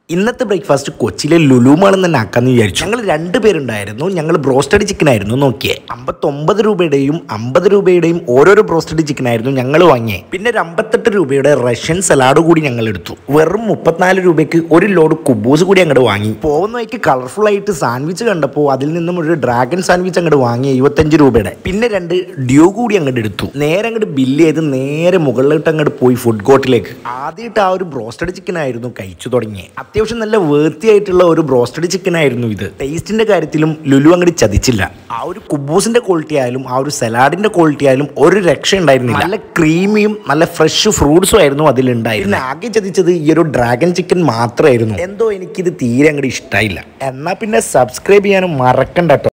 ഇന്നത്തെ ബ്രേക്ക്ഫാസ്റ്റ് കൊച്ചിയിലെ ലുലുമാളിൽ തന്നെ ആക്കാന്ന് വിചാരിച്ചു ഞങ്ങൾ രണ്ടുപേരുണ്ടായിരുന്നു ഞങ്ങൾ ബ്രോസ്റ്റഡ് ചിക്കൻ ആയിരുന്നു നോക്കിയേ അമ്പത്തൊമ്പത് രൂപയുടെയും അമ്പത് രൂപയുടെയും ഓരോരോ ബ്രോസ്റ്റഡ് ചിക്കൻ ആയിരുന്നു ഞങ്ങൾ വാങ്ങിയേ പിന്നെ ഒരു അമ്പത്തെട്ട് രൂപയുടെ റഷ്യൻ സലാഡ് കൂടി ഞങ്ങൾ എടുത്തു വെറും മുപ്പത്തിനാല് രൂപയ്ക്ക് ഒരു ലോഡ് കുബൂസ് കൂടി അങ്ങോട്ട് വാങ്ങി പോകുന്ന വഴിക്ക് കളർഫുൾ ആയിട്ട് സാൻഡ്വിച്ച് കണ്ടപ്പോൾ അതിൽ നിന്നും ഒരു ഡ്രാഗൺ സാൻഡ്വിച്ച് അങ്ങോട്ട് വാങ്ങി എഴുപത്തഞ്ച് രൂപയുടെ പിന്നെ രണ്ട് ഡ്യൂ കൂടി അങ്ങോട്ട് എടുത്തു നേരെ അങ്ങോട്ട് ബില്ല് ചെയ്ത് നേരെ മുകളിലോട്ട് അങ്ങോട്ട് പോയി ഫുഡ് കോർട്ടിലേക്ക് ആദ്യമായിട്ട് ആ ഒരു ബ്രോസ്റ്റഡ് ചിക്കൻ ആയിരുന്നു കഴിച്ചു തുടങ്ങിയത് അത്യാവശ്യം നല്ല വേർത്തി ആയിട്ടുള്ള ഒരു ബ്രോസ്റ്റഡ് ചിക്കൻ ആയിരുന്നു ഇത് ടേസ്റ്റിന്റെ കാര്യത്തിലും ലുലു അങ്ങോട്ട് ചതിച്ചില്ല ആ ഒരു കുബൂസിന്റെ ക്വാളിറ്റി ആയാലും ആ ഒരു സലാഡിന്റെ ക്വാളിറ്റി ആയാലും ഒരു രക്ഷ ഉണ്ടായിരുന്നില്ല നല്ല ക്രീമിയും നല്ല ഫ്രഷ് ഫ്രൂട്ട്സും ആയിരുന്നു അതിലുണ്ടായിരുന്നത് ആകെ ചതിച്ചത് ഈ ഒരു ഡ്രാഗൺ ചിക്കൻ മാത്രമായിരുന്നു എന്തോ എനിക്കിത് തീരെ അങ്ങോട്ട് ഇഷ്ടമായില്ല എന്നാ പിന്നെ സബ്സ്ക്രൈബ് ചെയ്യാനും മറക്കണ്ട ട്ടോ.